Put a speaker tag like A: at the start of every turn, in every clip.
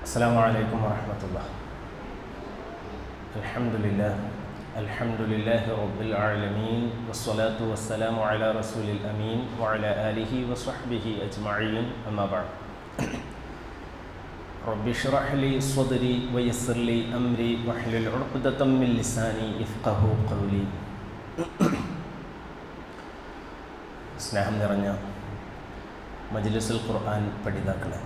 A: السلام عليكم ورحمة الله الحمد لله الحمد لله رب العالمين والصلاة والسلام على رسول الأمين وعلى آله وصحبه أجمعين أما بعد رب اشرح لي صدري ويسر لي أمري واحلل عقدة من لساني يفقه قولي സ്നേഹം നിറഞ്ഞ മജ്ലിസുൽ ഖുർആൻ പഠിതാക്കളെ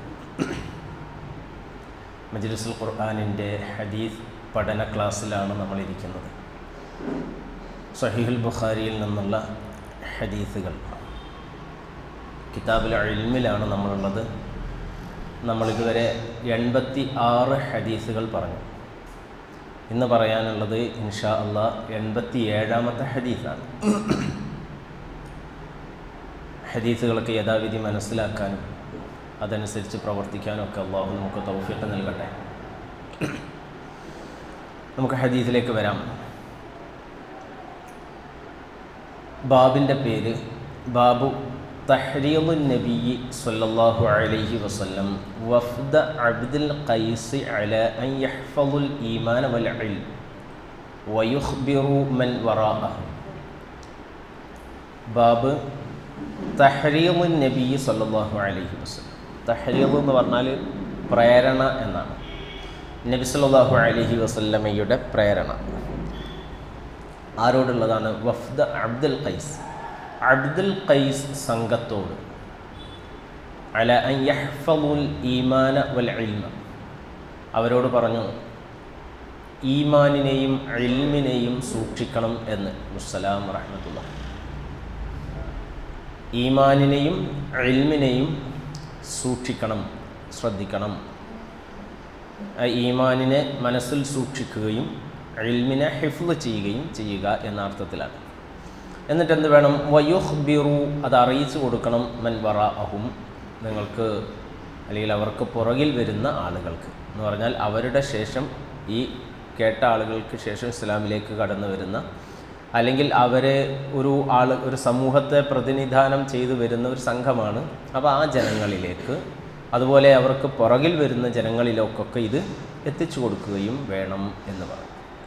A: മജ്ലിസുൽ ഖുർആാനിൻ്റെ ഹദീസ് പഠന ക്ലാസ്സിലാണ് നമ്മളിരിക്കുന്നത് സഹീഹുൽ ബുഖാരിയിൽ നിന്നുള്ള ഹദീസുകൾ കിതാബുൽ ഇൽമിലാണ് നമ്മളുള്ളത് നമ്മളിതുവരെ എൺപത്തി ആറ് ഹദീസുകൾ പറഞ്ഞു ഇന്ന് പറയാനുള്ളത് ഇൻഷാ അള്ളാ എൺപത്തി ഏഴാമത്തെ ഹദീസാണ് ഹദീസുകളൊക്കെ യഥാവിധി മനസ്സിലാക്കാനും അതനുസരിച്ച് പ്രവർത്തിക്കാനും ഒക്കെ അള്ളാഹു നമുക്ക് തൗഫീഖ് നൽകട്ടെ നമുക്ക് ഹദീസിലേക്ക് വരാം ബാബിൻ്റെ പേര് ബാബു തഹ്രീമു നബി സല്ലല്ലാഹു അലൈഹി വസല്ലം വഫ്ദ അബ്ദുൽ ഖൈസ് അല അൻ യഹ്ഫളുൽ ഈമാന വൽ ഇൽം വയുഖ്ബിറു മൻ വറാഅഹു ബാബ് തഹ്രീമു നബി സല്ലല്ലാഹു അലൈഹി വസല്ലം തഹ്രീം എന്ന് പറഞ്ഞാൽ പ്രേരണ എന്നാണ് നബി സല്ലല്ലാഹു അലൈഹി വസല്ലമയുടെ പ്രേരണ ആരോടുള്ളതാണ് വഫ്ദ അബ്ദുൽ ഖൈസ് അബ്ദുൽ ഖൈസ് സംഘത്തോട് അല അൻ യഹ്ഫളുൽ ഈമാന വൽ ഇൽമ അവരോട് പറഞ്ഞു ഈമാനിനെയും ഇൽമിനെയും സൂക്ഷിക്കണം എന്ന് മുസ്സലാം റഹ്മത്തുള്ള ഈമാനിനെയും ഇൽമിനെയും സൂക്ഷിക്കണം ശ്രദ്ധിക്കണം ആ ഈമാനിനെ മനസ്സിൽ സൂക്ഷിക്കുകയും ഇൽമിനെ ഹിഫ്ല് ചെയ്യുകയും ചെയ്യുക എന്ന അർത്ഥത്തിലാണ് എന്നിട്ട് എന്ത് വേണം വയുഹ് ബിറു അത് അറിയിച്ചു കൊടുക്കണം മൻ വറ അഹും നിങ്ങൾക്ക് അല്ലെങ്കിൽ അവർക്ക് പുറകിൽ വരുന്ന ആളുകൾക്ക് എന്ന് പറഞ്ഞാൽ അവരുടെ ശേഷം ഈ കേട്ട ആളുകൾക്ക് ശേഷം ഇസ്ലാമിലേക്ക് കടന്നു വരുന്ന അല്ലെങ്കിൽ അവരെ ഒരു ആൾ ഒരു സമൂഹത്തെ പ്രതിനിധാനം ചെയ്തു വരുന്ന ഒരു സംഘമാണ് അപ്പോൾ ആ ജനങ്ങളിലേക്ക് അതുപോലെ അവർക്ക് പുറകിൽ വരുന്ന ജനങ്ങളിലേക്കൊക്കെ ഇത് എത്തിച്ചു കൊടുക്കുകയും വേണം എന്ന് പറയും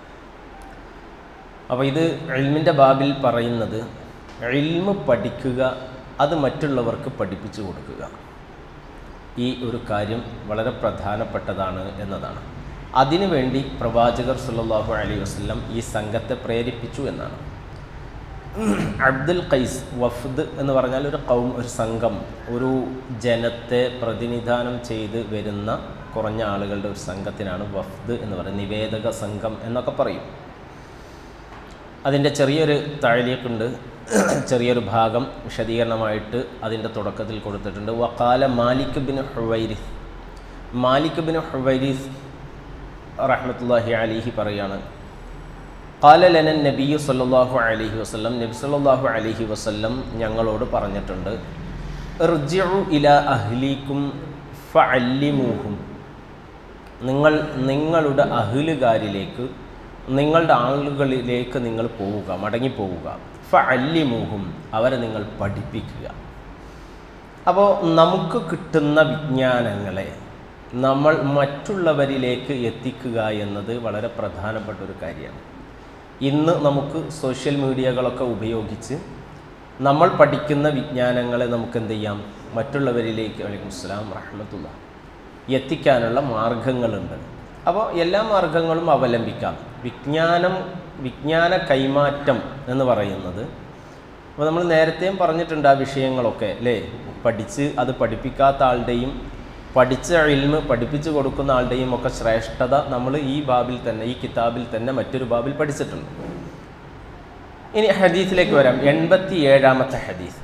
A: അപ്പോൾ ഇത് എൽമിൻ്റെ ബാബിൽ പറയുന്നത് എൽമ് പഠിക്കുക അത് മറ്റുള്ളവർക്ക് പഠിപ്പിച്ചു കൊടുക്കുക ഈ ഒരു കാര്യം വളരെ പ്രധാനപ്പെട്ടതാണ് എന്നതാണ് അതിനുവേണ്ടി പ്രവാചകർ സുല്ലാഹു അലൈഹി വസ്ലം ഈ സംഘത്തെ പ്രേരിപ്പിച്ചു എന്നാണ് അബ്ദുൽ ഖൈസ് വഫ്ദ് എന്ന് പറഞ്ഞാൽ ഒരു കൗം ഒരു സംഘം ഒരു ജനത്തെ പ്രതിനിധാനം ചെയ്ത് വരുന്ന കുറഞ്ഞ ആളുകളുടെ ഒരു സംഘത്തിനാണ് വഫ്ദ് എന്ന് പറയുന്നത് നിവേദക സംഘം എന്നൊക്കെ പറയും അതിൻ്റെ ചെറിയൊരു താഴേക്കുണ്ട് ചെറിയൊരു ഭാഗം വിശദീകരണമായിട്ട് അതിൻ്റെ തുടക്കത്തിൽ കൊടുത്തിട്ടുണ്ട് വക്കാല Malik bin Huwairis Malik bin Huwairis റഹ്മത്തുല്ലാഹി അലിഹി പറയാണ് കാല ലനൻ നബിയു സല്ലാഹു അലഹി വസ്ലം നബി സല്ലാഹു അലഹി വസ്ലം ഞങ്ങളോട് പറഞ്ഞിട്ടുണ്ട് ഇർജിഉ ഇല അഹ്ലീക്കും ഫഅല്ലിമൂഹും നിങ്ങൾ നിങ്ങളുടെ അഹ്ലുകാരിലേക്ക് നിങ്ങളുടെ ആളുകളിലേക്ക് നിങ്ങൾ പോവുക മടങ്ങിപ്പോവുക ഫഅല്ലിമൂഹും അവരെ നിങ്ങൾ പഠിപ്പിക്കുക അപ്പോൾ നമുക്ക് കിട്ടുന്ന വിജ്ഞാനങ്ങളെ നമ്മൾ മറ്റുള്ളവരിലേക്ക് എത്തിക്കുക എന്നത് വളരെ പ്രധാനപ്പെട്ട ഒരു കാര്യമാണ് ഇന്ന് നമുക്ക് സോഷ്യൽ മീഡിയകളൊക്കെ ഉപയോഗിച്ച് നമ്മൾ പഠിക്കുന്ന വിജ്ഞാനങ്ങളെ നമുക്ക് എന്ത് ചെയ്യാം മറ്റുള്ളവരിലേക്ക് വലൈക്കും അസ്സലാം റഹ്മത്തുള്ള എത്തിക്കാനുള്ള മാർഗങ്ങളുണ്ട് അപ്പോൾ എല്ലാ മാർഗങ്ങളും അവലംബിക്കാം വിജ്ഞാനം വിജ്ഞാന കൈമാറ്റം എന്ന് പറയുന്നത് അപ്പോൾ നമ്മൾ നേരത്തെയും പറഞ്ഞിട്ടുണ്ട് ആ വിഷയങ്ങളൊക്കെ അല്ലേ പഠിച്ച് അത് പഠിപ്പിക്കാത്ത ആളുടെയും പഠിച്ച ഇൽമ് പഠിപ്പിച്ചു കൊടുക്കുന്ന ആളുടെയും ഒക്കെ ശ്രേഷ്ഠത നമ്മൾ ഈ ബാബിൽ തന്നെ ഈ കിതാബിൽ തന്നെ മറ്റൊരു ബാബിൽ പഠിച്ചിട്ടുണ്ട് ഇനി ഹദീസിലേക്ക് വരാം എൺപത്തി ഏഴാമത്തെ ഹദീസ്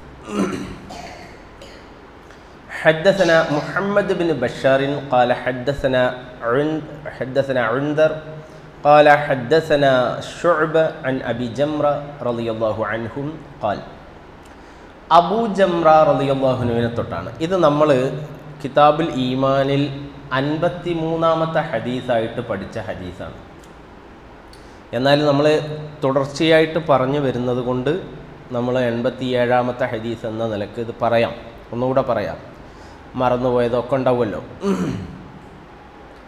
A: حدثنا محمد بن بشار قال حدثنا عند حدثنا عندر قال حدثنا شعبة عن أبي جمرة رضي الله عنهم قال അബൂ ജംറ റളിയല്ലാഹുനുവിനെ തൊട്ടാണ് ഇത് നമ്മൾ കിതാബുൽ ഈമാനിൽ അൻപത്തി മൂന്നാമത്തെ ഹദീസായിട്ട് പഠിച്ച ഹദീസാണ് എന്നാൽ നമ്മൾ തുടർച്ചയായിട്ട് പറഞ്ഞു വരുന്നത് കൊണ്ട് നമ്മൾ എൺപത്തി ഏഴാമത്തെ ഹദീസ് എന്ന നിലക്ക് ഇത് പറയാം ഒന്നുകൂടെ പറയാം മറന്നുപോയതൊക്കെ ഉണ്ടാവുമല്ലോ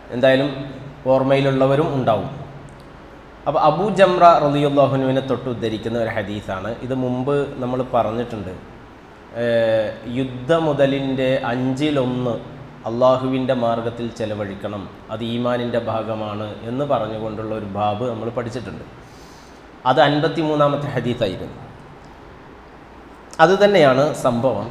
A: എന്തായാലും ഓർമ്മയിലുള്ളവരും ഉണ്ടാവും അപ്പോൾ അബൂ ജംറ റലിയുല്ലാഹുനുവിനെ തൊട്ട് ഉദ്ധരിക്കുന്ന ഒരു ഹദീസാണ് ഇത് മുമ്പ് നമ്മൾ പറഞ്ഞിട്ടുണ്ട് ഏഹ് യുദ്ധ മുതലിൻ്റെ അഞ്ചിലൊന്ന് അള്ളാഹുവിൻ്റെ മാർഗത്തിൽ ചെലവഴിക്കണം അത് ഈമാനിൻ്റെ ഭാഗമാണ് എന്ന് പറഞ്ഞുകൊണ്ടുള്ള ഒരു ബാബ് നമ്മൾ പഠിച്ചിട്ടുണ്ട് അത് അൻപത്തി മൂന്നാമത്തെ ഹദീസായിരുന്നു അത് തന്നെയാണ് സംഭവം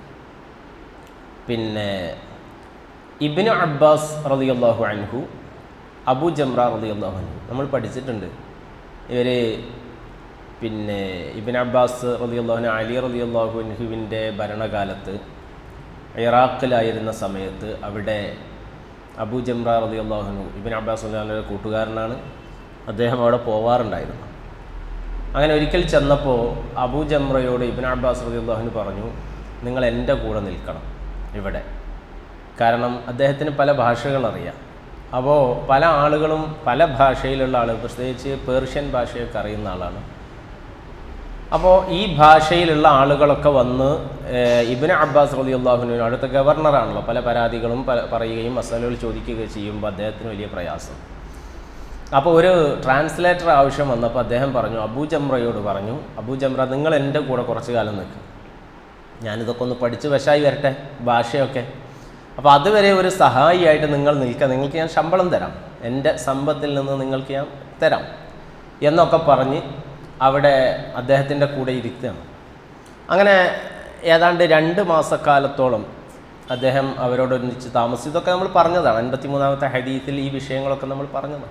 A: പിന്നെ ഇബിന് അബ്ബാസ് റളിയല്ലാഹു അൻഹു അബു ജംറ റളിയല്ലാഹു അൻഹു നമ്മൾ പഠിച്ചിട്ടുണ്ട് ഇവർ പിന്നെ ഇബിൻ അബ്ബാസ് റളിയല്ലാഹു അലി റളിയല്ലാഹു അൻഹുവിൻ്റെ ഭരണകാലത്ത് ഇറാഖിലായിരുന്ന സമയത്ത് അവിടെ അബു ജംറ റളിയല്ലാഹു അൻഹു ഇബിൻ അബ്ബാസ് റളിയല്ലാഹുവിൻ്റെ കൂട്ടുകാരനാണ് അദ്ദേഹം അവിടെ പോവാറുണ്ടായിരുന്നു അങ്ങനെ ഒരിക്കൽ ചെന്നപ്പോൾ അബൂ ജംറയോട് ഇബിൻ അബ്ബാസ് റളിയല്ലാഹു പറഞ്ഞു നിങ്ങൾ എൻ്റെ കൂടെ നിൽക്കണം ഇവിടെ കാരണം അദ്ദേഹത്തിന് പല ഭാഷകൾ അറിയാം അപ്പോൾ പല ആളുകളും പല ഭാഷയിലുള്ള ആളുകൾ പ്രത്യേകിച്ച് പേർഷ്യൻ ഭാഷയൊക്കെ അറിയുന്ന ആളാണ് അപ്പോൾ ഈ ഭാഷയിലുള്ള ആളുകളൊക്കെ വന്ന് ഏഹ്, ഇബ്നു അബ്ബാസ് റലി അള്ളാഹുവിന് അടുത്ത ഗവർണറാണല്ലോ പല പരാതികളും പ- പറയുകയും മസാലകൾ ചോദിക്കുകയും ചെയ്യുമ്പോൾ അദ്ദേഹത്തിന് വലിയ പ്രയാസം അപ്പോൾ ഒരു ട്രാൻസ്ലേറ്റർ ആവശ്യം വന്നപ്പോൾ അദ്ദേഹം പറഞ്ഞു അബൂ ജംറയോട് പറഞ്ഞു അബൂ ജംറ നിങ്ങൾ എൻ്റെ കൂടെ കുറച്ച് കാലം നിൽക്കും ഞാനിതൊക്കെ ഒന്ന് പഠിച്ച് വശായി വരട്ടെ ഭാഷയൊക്കെ അപ്പോൾ അതുവരെ ഒരു സഹായിയായിട്ട് നിങ്ങൾ നിൽക്കുക നിങ്ങൾക്ക് ഞാൻ ശമ്പളം തരാം എൻ്റെ സമ്പത്തിൽ നിന്ന് നിങ്ങൾക്ക് ഞാൻ തരാം എന്നൊക്കെ പറഞ്ഞ് അവിടെ അദ്ദേഹത്തിൻ്റെ കൂടെ ഇരുത്തുകയാണ് അങ്ങനെ ഏതാണ്ട് രണ്ട് മാസക്കാലത്തോളം അദ്ദേഹം അവരോടൊന്നിച്ച് താമസിച്ചു ഇതൊക്കെ നമ്മൾ പറഞ്ഞതാണ് അൻപത്തി മൂന്നാമത്തെ ഹദീസിൽ ഈ വിഷയങ്ങളൊക്കെ നമ്മൾ പറഞ്ഞതാണ്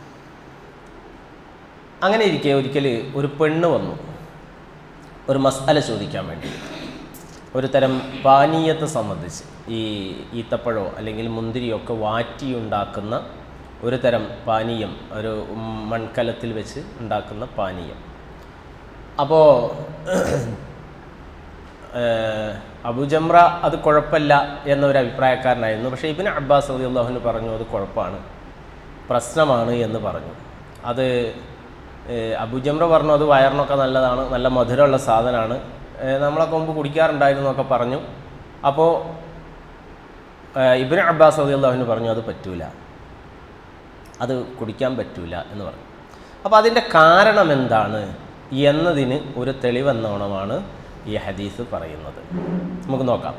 A: അങ്ങനെ ഇരിക്കെ ഒരിക്കൽ ഒരു പെണ്ണ് വന്നു ഒരു മസാല ചോദിക്കാൻ വേണ്ടി ഒരു തരം പാനീയത്തെ സംബന്ധിച്ച് ഈ ഈത്തപ്പഴമോ അല്ലെങ്കിൽ മുന്തിരിയോ ഒക്കെ വാറ്റിയുണ്ടാക്കുന്ന ഒരു തരം പാനീയം ഒരു മൺകലത്തിൽ വെച്ച് ഉണ്ടാക്കുന്ന പാനീയം അപ്പോൾ അബുജംറ അത് കുഴപ്പമില്ല എന്നൊരു അഭിപ്രായക്കാരനായിരുന്നു പക്ഷേ ഇബിന് അബ്ബാസ് അലി അള്ളാഹുന് പറഞ്ഞു അത് കുഴപ്പമാണ് പ്രശ്നമാണ് എന്ന് പറഞ്ഞു അത് ഏഹ്, അബുജംറ പറഞ്ഞു അത് വയറിനൊക്കെ നല്ലതാണ് നല്ല മധുരമുള്ള സാധനമാണ് ഏഹ്, നമ്മളൊക്കെ മുമ്പ് കുടിക്കാറുണ്ടായിരുന്നു എന്നൊക്കെ പറഞ്ഞു അപ്പോൾ ഇബിന് അബ്ബാസ് അലി അള്ളാഹുന് പറഞ്ഞു അത് പറ്റൂല അത് കുടിക്കാൻ പറ്റൂല എന്ന് പറഞ്ഞു അപ്പോൾ അതിൻ്റെ കാരണം എന്താണ് എന്നതിന് ഒരു തെളിവെന്നോണമാണ് ഈ ഹദീസ് പറയുന്നത് നമുക്ക് നോക്കാം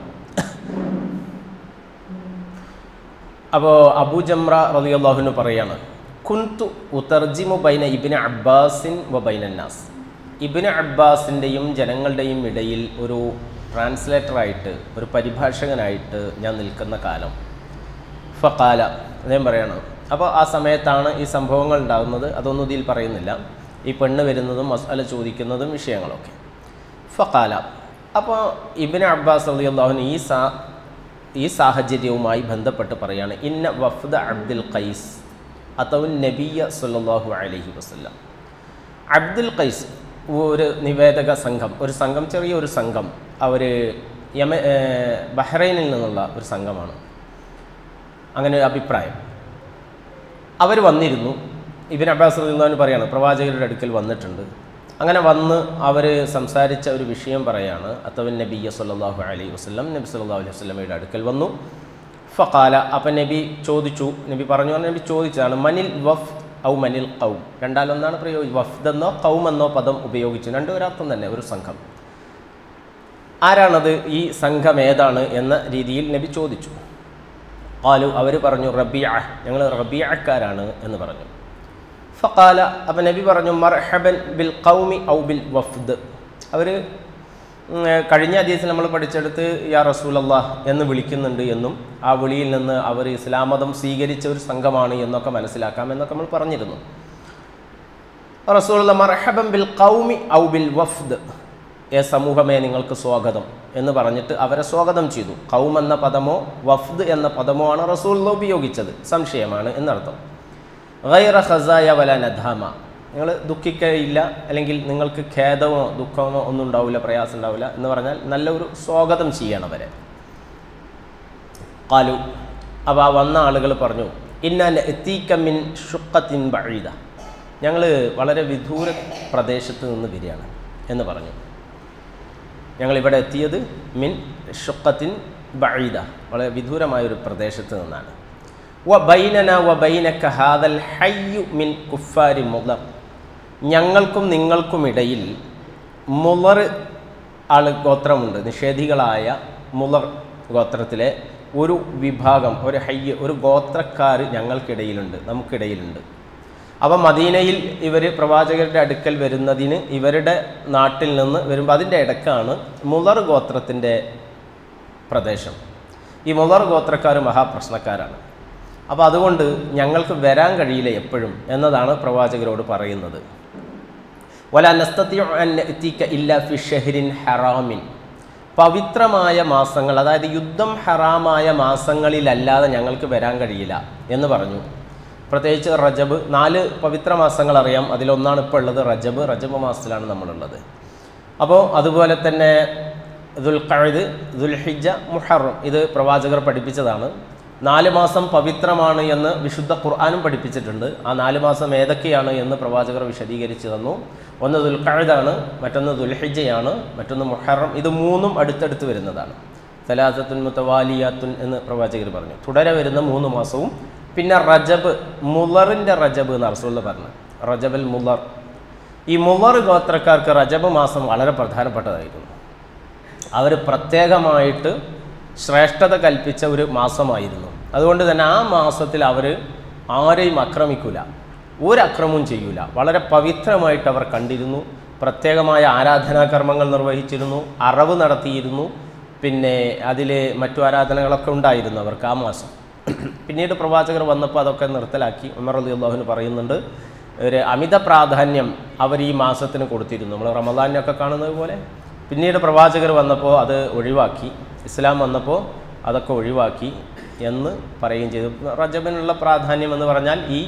A: അപ്പോൾ അബൂ ജംറ റളിയല്ലാഹുവിന് പറയാണ് കുൻതു ഉതർജിമു ബൈന ഇബിന് അബ്ബാസിൻ വ ബൈനന്നാസ് ഇബിന് അബ്ബാസിൻ്റെയും ജനങ്ങളുടെയും ഇടയിൽ ഒരു ട്രാൻസ്ലേറ്ററായിട്ട് ഒരു പരിഭാഷകനായിട്ട് ഞാൻ നിൽക്കുന്ന കാലം ഫക്കാല അദ്ദേഹം പറയണം അപ്പോൾ ആ സമയത്താണ് ഈ സംഭവങ്ങൾ ഉണ്ടാകുന്നത് അതൊന്നും ഇതിൽ പറയുന്നില്ല ഈ പെണ്ണ് വരുന്നതും മസാല ചോദിക്കുന്നതും വിഷയങ്ങളൊക്കെ ഫക്കാല അപ്പോൾ ഇബിന് അബ്ബാസ് അലി അള്ളാഹുന് ഈ സാ ഈ സാഹചര്യവുമായി ബന്ധപ്പെട്ട് പറയാണ് ഇന്ന വഫ്ദ അബ്ദുൽ ഖൈസ് അതവുൻ നബിയ സല്ലല്ലാഹു അലൈഹി വസല്ലം അബ്ദുൽ ഖൈസ് ഒരു നിവേദക സംഘം ഒരു സംഘം ചെറിയൊരു സംഘം അവർ യമ ഏർ ബഹ്റൈനിൽ നിന്നുള്ള ഒരു സംഘമാണ് അങ്ങനെ ഒരു അഭിപ്രായം അവർ വന്നിരുന്നു ഇബിൻ അബ്ബാസ് റളിയല്ലാഹു പറയാണ് പ്രവാചകരുടെ അടുക്കൽ വന്നിട്ടുണ്ട് അങ്ങനെ വന്ന് അവർ സംസാരിച്ച ഒരു വിഷയം പറയാണ് അത്തവൻ നബിയ സല്ലല്ലാഹു അലൈഹി വസല്ലം നബി സല്ലല്ലാഹു അലൈഹി വസല്ലമയുടെ അടുക്കൽ വന്നു ഫഖാല അപ്പം നബി ചോദിച്ചു നബി പറഞ്ഞു പറഞ്ഞ നബി ചോദിച്ചതാണ് മനിൽ വഫ് ഔ മനിൽ കൗം രണ്ടാലൊന്നാണ് പ്രയോഗി വഫ്ദ് എന്നോ കൗം എന്നോ പദം ഉപയോഗിച്ചു രണ്ടും ഒരർത്ഥം തന്നെ ഒരു സംഘം ആരാണത് ഈ സംഘം ഏതാണ് എന്ന രീതിയിൽ നബി ചോദിച്ചു കാലു അവർ പറഞ്ഞു റബിയ ഞങ്ങൾ റബിയക്കാരാണ് എന്ന് പറഞ്ഞു ഫക്കാല അപ്പം നബി പറഞ്ഞു മർഹബൻ ബിൽ കൗമി ഔ ബിൽ വഫ്ദ് അവർ കഴിഞ്ഞ ഹദീസിൽ നമ്മൾ പഠിച്ചെടുത്ത് യാ റസൂലല്ലാ എന്ന് വിളിക്കുന്നുണ്ട് എന്നും ആ വിളിയിൽ നിന്ന് അവർ ഇസ്ലാം മതം സ്വീകരിച്ച ഒരു സംഘമാണ് എന്നൊക്കെ മനസ്സിലാക്കാം എന്നൊക്കെ നമ്മൾ പറഞ്ഞിരുന്നു റസൂലുള്ള മർഹബൻ ബിൽ കൗമി ഔ ബിൽ വഫ്ദ് ഏ സമൂഹമേ നിങ്ങൾക്ക് സ്വാഗതം എന്ന് പറഞ്ഞിട്ട് അവരെ സ്വാഗതം ചെയ്തു കൗം എന്ന പദമോ വഫ്ദ് എന്ന പദമോ ആണ് റസൂൽ ഉപയോഗിച്ചത് സംശയമാണ് എന്നർത്ഥം ഗൈറ ഖസായ വല നധാമ നിങ്ങൾ ദുഃഖിക്കയില്ല അല്ലെങ്കിൽ നിങ്ങൾക്ക് ഖേദമോ ദുഃഖമോ ഒന്നും ഉണ്ടാവില്ല പ്രയാസം ഉണ്ടാവില്ല എന്ന് പറഞ്ഞാൽ നല്ല ഒരു സ്വാഗതം ചെയ്യണം അവരെ കാലു അപ്പോൾ ആ വന്ന ആളുകൾ പറഞ്ഞു ഇന്നാൻ എത്തീക്കമിൻ ഷുക്കത്തിൻ ബഴീത ഞങ്ങൾ വളരെ വിദൂര പ്രദേശത്ത് നിന്ന് വരികയാണ് എന്ന് പറഞ്ഞു ഞങ്ങളിവിടെ എത്തിയത് മിൻ ഷുക്കത്തിൻ ബഴീദ വളരെ വിദൂരമായ ഒരു പ്രദേശത്ത് നിന്നാണ് വ ബൈനന വ ബൈനക ഹാദൽ ഹയ്യു മിൻ കുഫാരി മുളർ ഞങ്ങൾക്കും നിങ്ങൾക്കുമിടയിൽ മുളർ ആൾ ഗോത്രമുണ്ട് നിഷേധികളായ മുളർ ഗോത്രത്തിലെ ഒരു വിഭാഗം ഒരു ഹയ്യ് ഒരു ഗോത്രക്കാർ ഞങ്ങൾക്കിടയിലുണ്ട് നമുക്കിടയിലുണ്ട് അപ്പം മദീനയിൽ ഇവർ പ്രവാചകരുടെ അടുക്കൽ വരുന്നതിന് ഇവരുടെ നാട്ടിൽ നിന്ന് വരുമ്പോൾ അതിൻ്റെ ഇടക്കാണ് മുളർ ഗോത്രത്തിൻ്റെ പ്രദേശം ഈ മുളർ ഗോത്രക്കാർ മഹാപ്രശ്നക്കാരാണ് അപ്പോൾ അതുകൊണ്ട് ഞങ്ങൾക്ക് വരാൻ കഴിയില്ല എപ്പോഴും എന്നതാണ് പ്രവാചകരോട് പറയുന്നത് വല നസ്തത്തിയ ഇല്ല ഫി ഷെഹ്രിൻ ഹറാമിൻ പവിത്രമായ മാസങ്ങൾ അതായത് യുദ്ധം ഹറാമായ മാസങ്ങളിലല്ലാതെ ഞങ്ങൾക്ക് വരാൻ കഴിയില്ല എന്ന് പറഞ്ഞു പ്രത്യേകിച്ച് റജബ് നാല് പവിത്ര മാസങ്ങൾ അറിയാം അതിലൊന്നാണ് ഇപ്പോൾ ഉള്ളത് റജബ് റജബ് മാസത്തിലാണ് നമ്മളുള്ളത് അപ്പോൾ അതുപോലെ തന്നെ ദുൽഖഅദ് ദുൽഹിജ മുഹറം ഇത് പ്രവാചകർ പഠിപ്പിച്ചതാണ് നാല് മാസം പവിത്രമാണ് എന്ന് വിശുദ്ധ ഖുർആാനും പഠിപ്പിച്ചിട്ടുണ്ട് ആ നാല് മാസം ഏതൊക്കെയാണ് എന്ന് പ്രവാചകർ വിശദീകരിച്ചു തന്നു ഒന്ന് ദുൽഖഅദാണ് മറ്റൊന്ന് ദുൽഹിജയാണ് മറ്റൊന്ന് മുഹറം ഇത് മൂന്നും അടുത്തടുത്ത് വരുന്നതാണ് സലാസത്തുൻ മുത്തവാലിയാത്തുൻ എന്ന് പ്രവാചകർ പറഞ്ഞു തുടരെ വരുന്ന മൂന്ന് മാസവും പിന്നെ റജബ് മുലറിൻ്റെ റജബ് എന്ന് അറസുള്ള പറഞ്ഞു റജബൽ മുലർ ഈ മുലർ ഗോത്രക്കാർക്ക് റജബ് മാസം വളരെ പ്രധാനപ്പെട്ടതായിരുന്നു അവർ പ്രത്യേകമായിട്ട് ശ്രേഷ്ഠത കൽപ്പിച്ച ഒരു മാസമായിരുന്നു അതുകൊണ്ട് തന്നെ ആ മാസത്തിൽ അവർ ആരെയും ആക്രമിക്കൂല ഒരു അക്രമവും ചെയ്യൂല വളരെ പവിത്രമായിട്ട് അവർ കണ്ടിരുന്നു പ്രത്യേകമായ ആരാധനാകർമ്മങ്ങൾ നിർവഹിച്ചിരുന്നു അറവ് നടത്തിയിരുന്നു പിന്നെ അതിൽ മറ്റു ആരാധനകളൊക്കെ ഉണ്ടായിരുന്നു അവർക്ക് ആ മാസം പിന്നീട് പ്രവാചകർ വന്നപ്പോൾ അതൊക്കെ നിർത്തലാക്കി ഉമർ അലി അള്ളാഹുവിന് പറയുന്നുണ്ട് ഒരു അമിത പ്രാധാന്യം അവർ ഈ മാസത്തിന് കൊടുത്തിരുന്നു നമ്മൾ റമദാനൊക്കെ കാണുന്നത് പോലെ പിന്നീട് പ്രവാചകർ വന്നപ്പോൾ അത് ഒഴിവാക്കി ഇസ്ലാം വന്നപ്പോൾ അതൊക്കെ ഒഴിവാക്കി എന്ന് പറയുകയും ചെയ്തു റജബിനുള്ള പ്രാധാന്യം എന്ന് പറഞ്ഞാൽ ഈ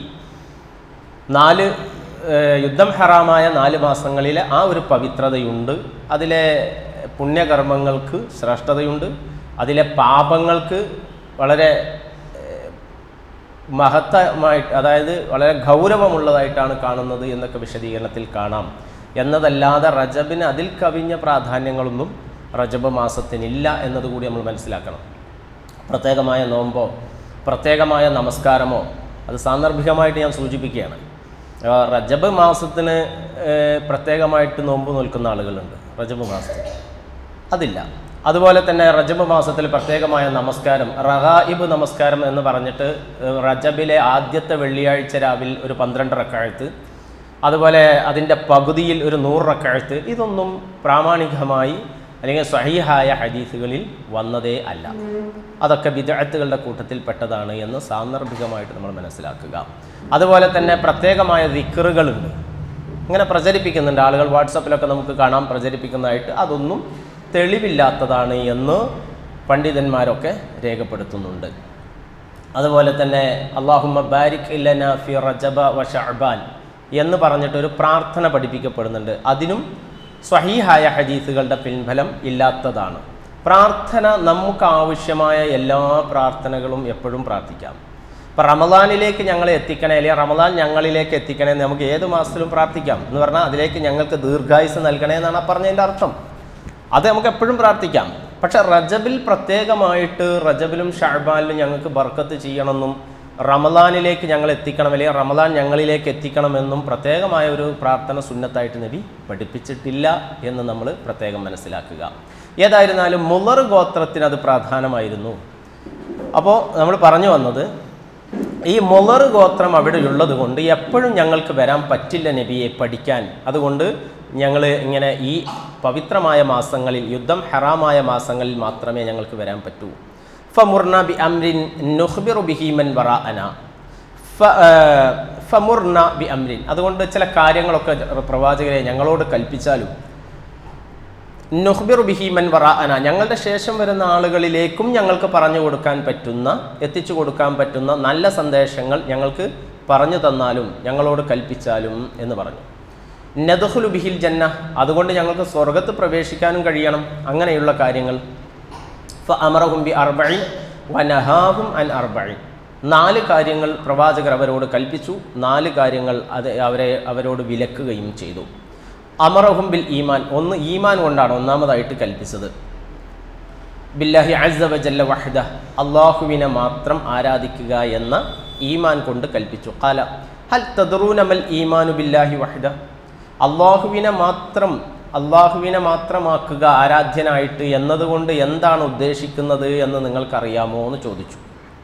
A: നാല് ഏഹ്, യുദ്ധം ഹറാമായ നാല് മാസങ്ങളിലെ ആ ഒരു പവിത്രതയുണ്ട് അതിലെ പുണ്യകർമ്മങ്ങൾക്ക് ശ്രേഷ്ഠതയുണ്ട് അതിലെ പാപങ്ങൾക്ക് വളരെ ഏഹ്, മഹത്തമായിട്ട് അതായത് വളരെ ഗൗരവമുള്ളതായിട്ടാണ് കാണുന്നത് എന്നൊക്കെ വിശദീകരണത്തിൽ കാണാം എന്നതല്ലാതെ റജബിന് അതിൽ കവിഞ്ഞ പ്രാധാന്യങ്ങളൊന്നും റജബ് മാസത്തിനില്ല എന്നതുകൂടി നമ്മൾ മനസ്സിലാക്കണം പ്രത്യേകമായ നോമ്പോ പ്രത്യേകമായ നമസ്കാരമോ അത് സാന്ദർഭികമായിട്ട് ഞാൻ സൂചിപ്പിക്കുകയാണ് ആ, റജബ് മാസത്തിന് ഏഹ്, പ്രത്യേകമായിട്ട് നോമ്പ് നിൽക്കുന്ന ആളുകളുണ്ട് റജബ് മാസത്തിൽ അതില്ല അതുപോലെ തന്നെ റജബ് മാസത്തിൽ പ്രത്യേകമായ നമസ്കാരം റഹായിബ് നമസ്കാരം എന്ന് പറഞ്ഞിട്ട് ഏഹ്, റജബിലെ ആദ്യത്തെ വെള്ളിയാഴ്ച രാവിൽ ഒരു പന്ത്രണ്ട് റക്കാഴ്ത്ത് അതുപോലെ അതിൻ്റെ പകുതിയിൽ ഒരു നൂറ് റക്കാഴ്ത്ത് ഇതൊന്നും പ്രാമാണികമായി അല്ലെങ്കിൽ സഹിഹായ ഹദീസുകളിൽ വന്നതേ അല്ല അതൊക്കെ വിദഗ്ധകളുടെ കൂട്ടത്തിൽ പെട്ടതാണ് എന്ന് സാന്ദർഭികമായിട്ട് നമ്മൾ മനസ്സിലാക്കുക അതുപോലെ തന്നെ പ്രത്യേകമായ ദിക്കറുകളുണ്ട് ഇങ്ങനെ പ്രചരിപ്പിക്കുന്നുണ്ട് ആളുകൾ വാട്സപ്പിലൊക്കെ നമുക്ക് കാണാം പ്രചരിപ്പിക്കുന്നതായിട്ട് അതൊന്നും തെളിവില്ലാത്തതാണ് എന്ന് പണ്ഡിതന്മാരൊക്കെ രേഖപ്പെടുത്തുന്നുണ്ട് അതുപോലെ തന്നെ അള്ളാഹുമ്മ ബാരിക് ഇല്ലന ഫി റജബ വ ഷഅബാൻ എന്ന് പറഞ്ഞിട്ടൊരു പ്രാർത്ഥന പഠിപ്പിക്കപ്പെടുന്നുണ്ട് അതിനും സ്വഹീഹായ ഹദീസുകളുടെ പിൻഫലം ഇല്ലാത്തതാണ് പ്രാർത്ഥന നമുക്ക് ആവശ്യമായ എല്ലാ പ്രാർത്ഥനകളും എപ്പോഴും പ്രാർത്ഥിക്കാം ഇപ്പം റമദാനിലേക്ക് ഞങ്ങളെ എത്തിക്കണേ അല്ലെങ്കിൽ റമദാൻ ഞങ്ങളിലേക്ക് എത്തിക്കണേ എന്ന് നമുക്ക് ഏത് മാസത്തിലും പ്രാർത്ഥിക്കാം എന്ന് പറഞ്ഞാൽ അതിലേക്ക് ഞങ്ങൾക്ക് ദീർഘായുസ് നൽകണേ എന്നാണ് ആ പറഞ്ഞതിൻ്റെ അർത്ഥം അത് നമുക്ക് എപ്പോഴും പ്രാർത്ഥിക്കാം പക്ഷെ റജബിൽ പ്രത്യേകമായിട്ട് റജബിലും ഷാബാനിലും ഞങ്ങൾക്ക് ബർക്കത്ത് ചെയ്യണമെന്നും റമദാനിലേക്ക് ഞങ്ങൾ എത്തിക്കണം അല്ലെങ്കിൽ റമദാൻ ഞങ്ങളിലേക്ക് എത്തിക്കണമെന്നും പ്രത്യേകമായ ഒരു പ്രാർത്ഥന സുന്നത്തായിട്ട് നബി പഠിപ്പിച്ചിട്ടില്ല എന്ന് നമ്മൾ പ്രത്യേകം മനസ്സിലാക്കുക ഏതായിരുന്നാലും മുലർ ഗോത്രത്തിന് അത് പ്രാധാനമായിരുന്നു അപ്പോൾ നമ്മൾ പറഞ്ഞു വന്നത് ഈ മൊലർ ഗോത്രം അവിടെ ഉള്ളത് കൊണ്ട് എപ്പോഴും ഞങ്ങൾക്ക് വരാൻ പറ്റില്ല നബിയെ പഠിക്കാൻ അതുകൊണ്ട് ഞങ്ങൾ ഇങ്ങനെ ഈ പവിത്രമായ മാസങ്ങളിൽ യുദ്ധം ഹറാമായ മാസങ്ങളിൽ മാത്രമേ ഞങ്ങൾക്ക് വരാൻ പറ്റൂ ഫമുർന ബി അംരിൻ നുഹ്ബിറു ബിഹിമൻ വറ അന ഫമുർന ബി അംരിൻ അതുകൊണ്ട് ചില കാര്യങ്ങളൊക്കെ പ്രവാചകരെ ഞങ്ങളോട് കൽപ്പിച്ചാലും നുഹ്ബിർ ബിഹിമൻ വറാഅന ഞങ്ങളുടെ ശേഷം വരുന്ന ആളുകളിലേക്കും ഞങ്ങൾക്ക് പറഞ്ഞു കൊടുക്കാൻ പറ്റുന്ന എത്തിച്ചു കൊടുക്കാൻ പറ്റുന്ന നല്ല സന്ദേശങ്ങൾ ഞങ്ങൾക്ക് പറഞ്ഞു തന്നാലും ഞങ്ങളോട് കൽപ്പിച്ചാലും എന്ന് പറഞ്ഞു നദഹുലു ബിഹിൽ ജന്ന അതുകൊണ്ട് ഞങ്ങൾക്ക് സ്വർഗത്ത് പ്രവേശിക്കാനും കഴിയണം അങ്ങനെയുള്ള കാര്യങ്ങൾ ഫ അമറഹും ബി അർബൈൻ വനഹാഹും അൻ അർബൈൻ നാല് കാര്യങ്ങൾ പ്രവാചകർ അവരോട് കൽപ്പിച്ചു നാല് കാര്യങ്ങൾ അത് അവരെ അവരോട് വിലക്കുകയും ചെയ്തു അമറഹും ബിൽ ഈമാൻ ഒന്ന് ഈമാൻ കൊണ്ടാണ് ഒന്നാമതായിട്ട് കൽപ്പിച്ചത് ബില്ലാഹി അസ്സ വജല്ല വഹദ അള്ളാഹുവിനെ മാത്രം ആരാധിക്കുക എന്ന ഈമാൻ കൊണ്ട് കൽപ്പിച്ചു കാല ഹൽ തദറൂനമൽ ഈമാനു ബില്ലാഹി വഹദ അള്ളാഹുവിനെ മാത്രം അള്ളാഹുവിനെ മാത്രമാക്കുക ആരാധ്യനായിട്ട് എന്നതുകൊണ്ട് എന്താണ് ഉദ്ദേശിക്കുന്നത് എന്ന് നിങ്ങൾക്കറിയാമോ എന്ന് ചോദിച്ചു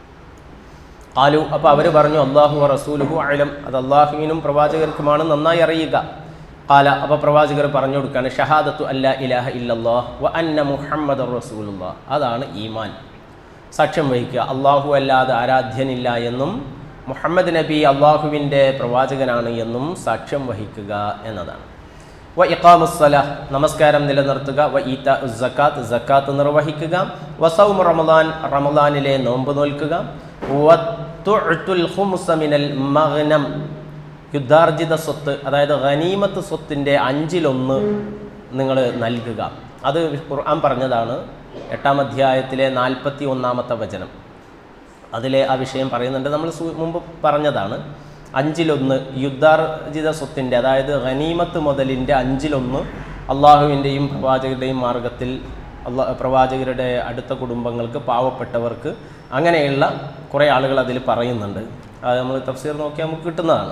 A: ആലു അപ്പോൾ അവർ പറഞ്ഞു അള്ളാഹു റസൂലുഹു അലം അത് അള്ളാഹുവിനും പ്രവാചകർക്കുമാണ് നന്നായി അറിയുക കാല അപ്പോൾ പ്രവാചകർ പറഞ്ഞു കൊടുക്കുകയാണ് ഷഹാദത്തു അല്ല ഇലാഹ ഇല്ലല്ലാഹ് വ അന്ന മുഹമ്മദ് റസൂലുല്ലാ അതാണ് ഈമാൻ സാക്ഷ്യം വഹിക്കുക അള്ളാഹു അല്ലാതെ ആരാധ്യനില്ല എന്നും മുഹമ്മദ് നബി അള്ളാഹുവിൻ്റെ പ്രവാചകനാണ് എന്നും സാക്ഷ്യം വഹിക്കുക എന്നതാണ് വ ഇഖാമുസ്സല നമസ്കാരം നിലനിർത്തുക വ ഈത്ത സക്കാത്ത് സക്കാത്ത് നിർവഹിക്കുക വസൗം റമദാൻ റമദാനിലെ നോമ്പ് നോൽക്കുക വ തുഅ്തുൽ ഖുംസ മിനൽ മഗ്നം യുദ്ധാർജിത സ്വത്ത് അതായത് ഖനീമത്ത് സ്വത്തിൻ്റെ അഞ്ചിലൊന്ന് നിങ്ങൾ നൽകുക അത് ഖുർആൻ പറഞ്ഞതാണ് എട്ടാം അധ്യായത്തിലെ നാൽപ്പത്തി ഒന്നാമത്തെ വചനം അതിലെ ആ വിഷയം പറയുന്നുണ്ട് നമ്മൾ സു- മുമ്പ് പറഞ്ഞതാണ് അഞ്ചിലൊന്ന് യുദ്ധാർജിത സ്വത്തിൻ്റെ അതായത് ഖനീമത്ത് മുതലിൻ്റെ അഞ്ചിലൊന്ന് അള്ളാഹുവിൻ്റെയും പ്രവാചകരുടെയും മാർഗത്തിൽ അള്ളാ പ്രവാചകരുടെ അടുത്ത കുടുംബങ്ങൾക്ക് പാവപ്പെട്ടവർക്ക് അങ്ങനെയുള്ള കുറേ ആളുകൾ അതിൽ പറയുന്നുണ്ട് അത് നമ്മൾ തഫ്സീർ നോക്കിയാൽ നമുക്ക് കിട്ടുന്നതാണ്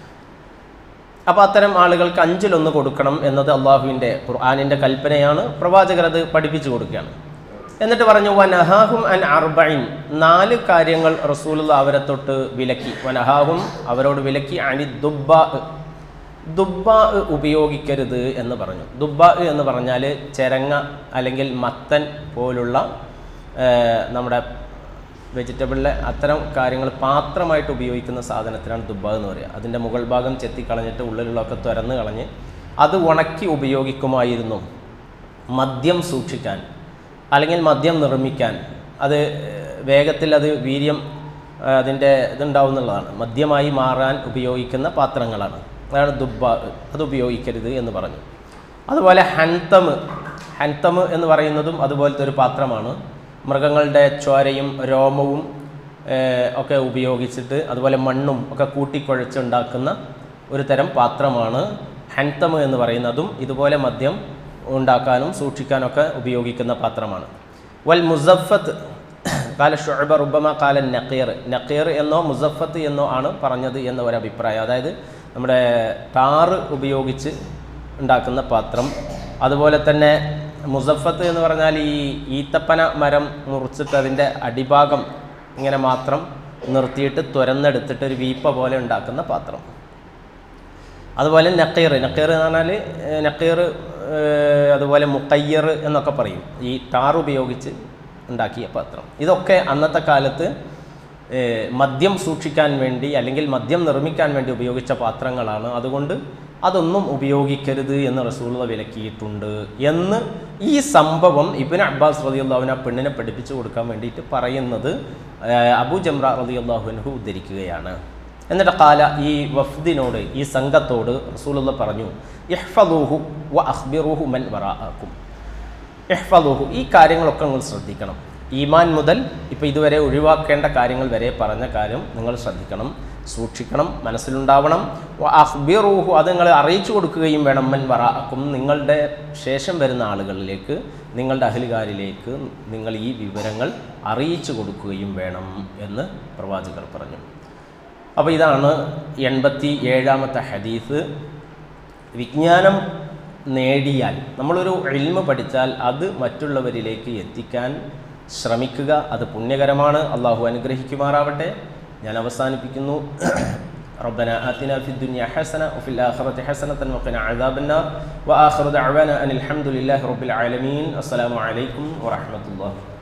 A: അപ്പോൾ അത്തരം ആളുകൾക്ക് അഞ്ചിലൊന്ന് കൊടുക്കണം എന്നത് അള്ളാഹുവിൻ്റെ ഖുർആാനിൻ്റെ കൽപ്പനയാണ് പ്രവാചകർ അത് പഠിപ്പിച്ചു കൊടുക്കുകയാണ് എന്നിട്ട് പറഞ്ഞു വനഹാഹും അൻ അർബൈൻ നാല് കാര്യങ്ങൾ റസൂലുള്ള അവരെ തൊട്ട് വിലക്കി വനഹാഹും അവരോട് വിലക്കി അനി ദുബ്ബ ദുബ്ബ ഉപയോഗിക്കരുത് എന്ന് പറഞ്ഞു ദുബ്ബ എന്ന് പറഞ്ഞാൽ ചെരങ്ങ അല്ലെങ്കിൽ മത്തൻ പോലുള്ള ഏർ, നമ്മുടെ വെജിറ്റബിളിലെ അത്തരം കാര്യങ്ങൾ പാത്രമായിട്ട് ഉപയോഗിക്കുന്ന സാധനത്തിനാണ് ദുബ്ബ എന്ന് പറയുക അതിൻ്റെ മുകൾ ഭാഗം ചെത്തിക്കളഞ്ഞിട്ട് ഉള്ളിലുള്ളതൊക്കെ തുരന്ന് കളഞ്ഞ് അത് ഉണക്കി ഉപയോഗിക്കുമായിരുന്നു മദ്യം സൂക്ഷിക്കാൻ അല്ലെങ്കിൽ മദ്യം നിർമ്മിക്കാൻ അത് വേഗത്തിൽ അത് വീര്യം ആ, അതിൻ്റെ ഇതുണ്ടാവും എന്നുള്ളതാണ് മദ്യമായി മാറാൻ ഉപയോഗിക്കുന്ന പാത്രങ്ങളാണ് അതാണ് ദുബ്ബ അത് ഉപയോഗിക്കരുത് എന്ന് പറഞ്ഞു അതുപോലെ ഹൻതമ് ഹൻതമ് എന്ന് പറയുന്നതും അതുപോലത്തെ ഒരു പാത്രമാണ് മൃഗങ്ങളുടെ ചോരയും രോമവും ഏഹ്, ഒക്കെ ഉപയോഗിച്ചിട്ട് അതുപോലെ മണ്ണും ഒക്കെ കൂട്ടിക്കുഴച്ചുണ്ടാക്കുന്ന ഒരു തരം പാത്രമാണ് ഹൻതമ് എന്ന് പറയുന്നതും ഇതുപോലെ മദ്യം ഉണ്ടാക്കാനും സൂക്ഷിക്കാനൊക്കെ ഉപയോഗിക്കുന്ന പാത്രമാണ് വൽ മുസഫത്ത് കാല ഷുഅബ റുബമ കാല നക്കീർ നക്കീർ എന്നോ മുസഫത്ത് എന്നോ ആണ് പറഞ്ഞത് എന്ന ഒരു അഭിപ്രായം അതായത് നമ്മുടെ ടാറ് ഉപയോഗിച്ച് ഉണ്ടാക്കുന്ന പാത്രം അതുപോലെ തന്നെ മുസഫത്ത് എന്ന് പറഞ്ഞാൽ ഈ ഈത്തപ്പന മരം മുറിച്ചിട്ട് അതിൻ്റെ അടിഭാഗം ഇങ്ങനെ മാത്രം നിർത്തിയിട്ട് തുരന്നെടുത്തിട്ട് ഒരു വീപ്പ പോലെ ഉണ്ടാക്കുന്ന പാത്രം അതുപോലെ നക്കീർ നക്കീർ എന്ന് പറഞ്ഞാൽ ഏഹ്, നക്കീർ ഏഹ്, അതുപോലെ മുക്കയ്യർ എന്നൊക്കെ പറയും ഈ ടാർ ഉപയോഗിച്ച് ഉണ്ടാക്കിയ പാത്രം ഇതൊക്കെ അന്നത്തെ കാലത്ത് ഏഹ്, മദ്യം സൂക്ഷിക്കാൻ വേണ്ടി അല്ലെങ്കിൽ മദ്യം നിർമ്മിക്കാൻ വേണ്ടി ഉപയോഗിച്ച പാത്രങ്ങളാണ് അതുകൊണ്ട് അതൊന്നും ഉപയോഗിക്കരുത് എന്ന് റസൂള്ള വിലക്കിയിട്ടുണ്ട് എന്ന് ഈ സംഭവം ഇബിൻ അബ്ബാസ് റതിയുള്ളാഹുവിനെ ആ പെണ്ണിനെ പഠിപ്പിച്ചു കൊടുക്കാൻ വേണ്ടിയിട്ട് പറയുന്നത് ഏഹ്, അബൂ ജംറ റതിയുള്ളാഹുവിനഹു ഉദ്ധരിക്കുകയാണ് എന്നിട്ട് കാല ഈ വഫ്ദിനോട് ഈ സംഘത്തോട് റസൂലുള്ള പറഞ്ഞു ഇഹ്ഫദൂഹു വ അഖ്ബിറൂഹു മൻ വറാഅക്കും ഇഹ്ഫദൂഹു ഈ കാര്യങ്ങളൊക്കെ നിങ്ങൾ ശ്രദ്ധിക്കണം ഈമാൻ മുതൽ ഇപ്പോൾ ഇതുവരെ ഒഴിവാക്കേണ്ട കാര്യങ്ങൾ വരെ പറഞ്ഞ കാര്യം നിങ്ങൾ ശ്രദ്ധിക്കണം സൂക്ഷിക്കണം മനസ്സിലുണ്ടാവണം വ അഖ്ബിറൂഹു അത് നിങ്ങൾ അറിയിച്ചു കൊടുക്കുകയും വേണം മൻ വറാഅക്കും നിങ്ങളുടെ ശേഷം വരുന്ന ആളുകളിലേക്ക് നിങ്ങളുടെ അഹലുകാരിലേക്ക് നിങ്ങൾ ഈ വിവരങ്ങൾ അറിയിച്ചു കൊടുക്കുകയും വേണം എന്ന് പ്രവാചകർ പറഞ്ഞു അപ്പോൾ ഇതാണ് എൺപത്തി ഏഴാമത്തെ ഹദീസ് വിജ്ഞാനം നേടിയാൽ നമ്മളൊരു എൽമ പഠിച്ചാൽ അത് മറ്റുള്ളവരിലേക്ക് എത്തിക്കാൻ ശ്രമിക്കുക അത് പുണ്യകരമാണ് അള്ളാഹു അനുഗ്രഹിക്കുമാറാവട്ടെ ഞാൻ അവസാനിപ്പിക്കുന്നു ربنا آتنا في الدنيا حسنة وفي الآخرة حسنة وقنا عذاب النار وآخر دعوانا أن الحمد لله رب العالمين السلام عليكم ورحمة الله